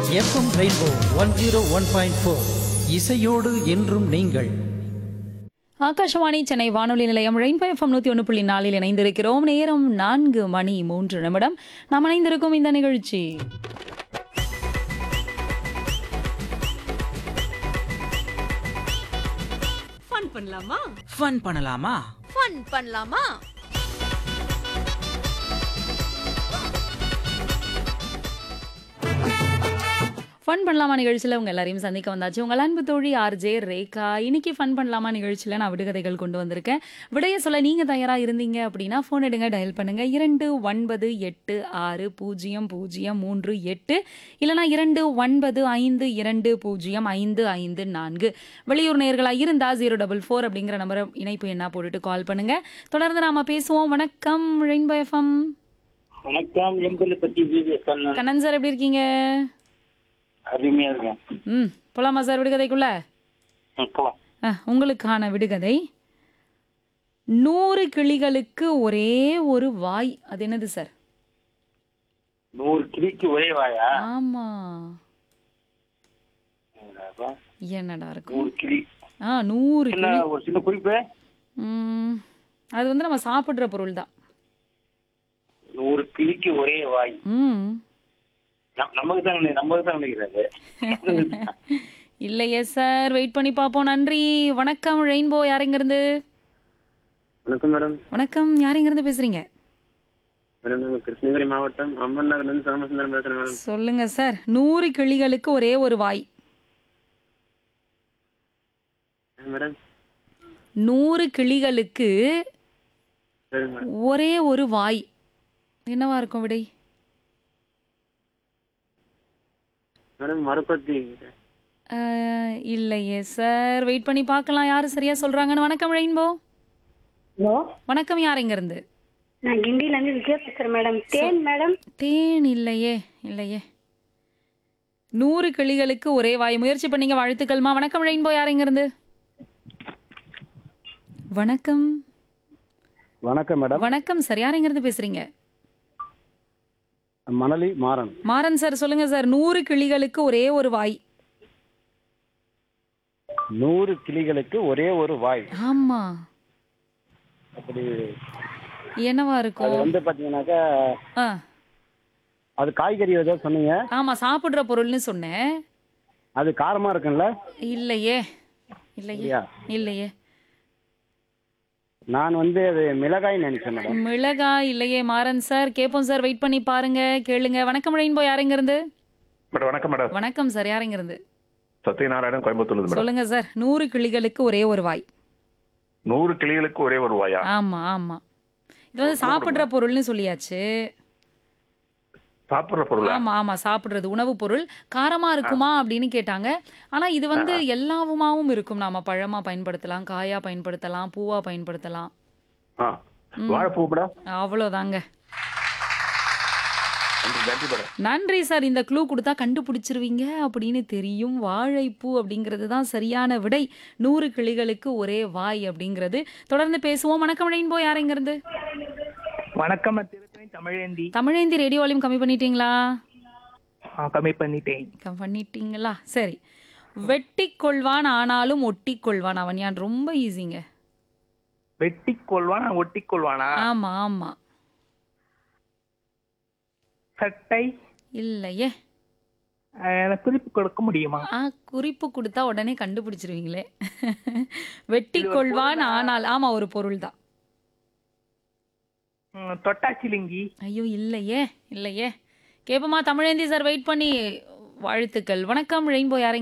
FM rainbow one zero one point four இசையோடு என்றும் நீங்கள் ஆகாஷவாணி சென்னை வானொலி நிலையம் ரெயின்போ எஃப்எம் நூற்றி ஒன்று புள்ளி நாலில் இணைந்திருக்கிறோம் நேரம் நான்கு மணி மூன்று நிமிடம் நாம் இணைந்திருக்கும் இந்த நிகழ்ச்சி ஃபன் பண்ணலாமா ஃபன் பண்ணலாமா ஃபன் பண்ணலாமா ஃபன் பண்ணலாமா நிகழ்ச்சியில் உங்கள் எல்லாரையும் சந்திக்க வந்தாச்சு உங்கள் அன்பு தோழி ஆர்ஜே ரேகா இன்னைக்கு ஃபன் பண்ணலாமா நிகழ்ச்சியில் நான் விடுகதைகள் கொண்டு வந்திருக்கேன் விடைய சொல்ல நீங்கள் தயாராக இருந்தீங்க அப்படின்னா ஃபோன் எடுங்க டயல் பண்ணுங்க இரண்டு ஒன்பது எட்டு ஆறு பூஜ்ஜியம் பூஜ்ஜியம் மூன்று எட்டு இல்லைனா இரண்டு ஒன்பது ஐந்து இரண்டு பூஜ்ஜியம் ஐந்து ஐந்து நான்கு வெளியூர் நேர்களாக இருந்தால் ஜீரோ டபுள் ஃபோர் அப்படிங்கிற நம்பரை இணைப்பு என்ன போட்டுட்டு கால் பண்ணுங்க தொடர்ந்து நாம பேசுவோம் வணக்கம் ரெயின்போ எஃப்எம் வணக்கம் எம்பெல்ல பத்தி விஜய் சொன்ன கண்ணன் சார் எப்படி இருக்கீங்க அருமையா இருக்கும் ம் போலாமா சார் விடுகதைக்குள்ள ம், போலாம் அஹ், உங்களுக்கான விடுகதை நூறு கிளிகளுக்கு ஒரே ஒரு வாய் அது என்னது சார் நூறு கிளிக்கு ஒரே வாயா ஆமா என்னடா, என்னடா இருக்கும் நூறு கிளி ஆ நூறு சின்ன கிளி ஒரு சின்ன குறிப்பு ம், அது வந்து நம்ம சாப்பிடுற பொருள் தான் நூறு கிளிக்கு ஒரே வாய் ம் நம்- நமக்கு தான் நினை- நமக்கு தான் நினைக்கிறாரு இல்லையே சார் வெயிட் பண்ணி பார்ப்போம் நன்றி வணக்கம் ரெயின்போ யாருங்கிருந்து வணக்கம் மேடம் வணக்கம் யாருங்கிருந்து பேசுறீங்க மேடம் நாங்க கிருஷ்ணகிரி மாவட்டம் அம்மன் நகர்ல இருந்து சோமசுந்தரம் பேசுறேன் மேடம் சொல்லுங்க சார் நூறு கிளிகளுக்கு ஒரே ஒரு வாய் மேடம் நூறு கிளிகளுக்கு சரி மேடம் ஒரே ஒரு வாய் என்னவா இருக்கும் விடை மேடம் மறுபத்தி அஹ், இல்லையே சார் வெயிட் பண்ணி பார்க்கலாம் யாரு சரியா சொல்றாங்கன்னு வணக்கம் ரெயின்போ ஹலோ வணக்கம் யார் இங்க இருந்து நான் கிண்டில இருந்து விஜயா பேசுறேன் மேடம் தேன் மேடம் தேன் இல்லையே இல்லையே நூறு கிளிகளுக்கு ஒரே வாய் முயற்சி பண்ணீங்க வாழ்த்துக்கள்மா வணக்கம் ரெயின்போ யார் இங்க இருந்து வணக்கம் வணக்கம் மேடம் வணக்கம் சார் யார் இங்க இருந்து பேசுறீங்க மணலி மாறன் மாறன் சார் சொல்லுங்க சார் நூறு கிளிகளுக்கு ஒரே ஒரு வாய் நூறு கிளிகளுக்கு ஒரே ஒரு வாய் ஆமா அப்படி என்னவா அது இருக்கும் வந்து பாத்தீங்கன்னாக்கா ஆ அது காய்கறி ஏதோ சொன்னீங்க ஆமா சாப்பிடுற பொருள்னு சொன்னேன் அது காரமா இருக்கும்ல இல்லையே இல்லையே இல்லையா? இல்லையே நான் வந்து அது மிளகாய் நினைச்சேன் மேடம் மிளகாய் இல்லையே மாறன் சார் கேட்போம் சார் வெயிட் பண்ணி பாருங்க கேளுங்க வணக்கம் ரெயின்போ யாருங்க இருந்து மேடம் வணக்கம் மேடம் வணக்கம் சார் யாருங்க இருந்து சத்யநாராயணன் கோயம்புத்தூர்ல இருந்து மேடம் சொல்லுங்க சார் நூறு கிளிகளுக்கு ஒரே ஒரு வாய் நூறு கிளிகளுக்கு ஒரே ஒரு வாயா ஆமா ஆமா இது வந்து சாப்பிடுற பொருள்னு சொல்லியாச்சு சாப்பிடுற பொருளா ஆமா ஆமா சாப்பிடுறது உணவு பொருள் காரமா இருக்குமா அப்படின்னு கேட்டாங்க ஆனா இது வந்து எல்லாவுமாவும் இருக்கும் நாம பழமா பயன்படுத்தலாம் காயா பயன்படுத்தலாம் பூவா பயன்படுத்தலாம் ஆ. வாழைப்பூ மேடம் அவ்வளோதாங்க நன்றி நன்றி மேடம் நன்றி சார் இந்த க்ளூ கொடுத்தா கண்டுபிடிச்சிருவீங்க அப்படின்னு தெரியும் வாழைப்பூ அப்படிங்கிறது தான் சரியான விடை நூறு கிளிகளுக்கு ஒரே வாய் அப்படிங்கிறது தொடர்ந்து பேசுவோம் வணக்கம் ரெயின்போ யார் இங்க இருந்து வணக்கம் நான் திருத்தணி தமிழேந்தி தமிழேந்தி ரேடியோ வால்யூம் கம்மி பண்ணிட்டீங்களா ஆ, கம்மி பண்ணிட்டேன் கம் பண்ணிட்டீங்களா சரி வெட்டி கொள்வான் ஆனாலும் ஒட்டி கொள்வான் அவன் யான் ரொம்ப ஈஸிங்க வெட்டி கொள்வான் ஒட்டி கொள்வானா ஆமா ஆமா சட்டை இல்லையே ஆ, எனக்கு குறிப்பு கொடுக்க முடியுமா ஆ குறிப்பு கொடுத்தா உடனே கண்டுபிடிச்சிருவீங்களே வெட்டி கொள்வான் ஆனால் ஆமா ஒரு பொருள் தான் ம், தொட்டாச்சிலிங்கி ஐயோ இல்லையே இல்லையே கேப்பமா தமிழேந்தி சார் வெயிட் பண்ணி வாழ்த்துக்கள் வணக்கம் ரெயின்போ யாரை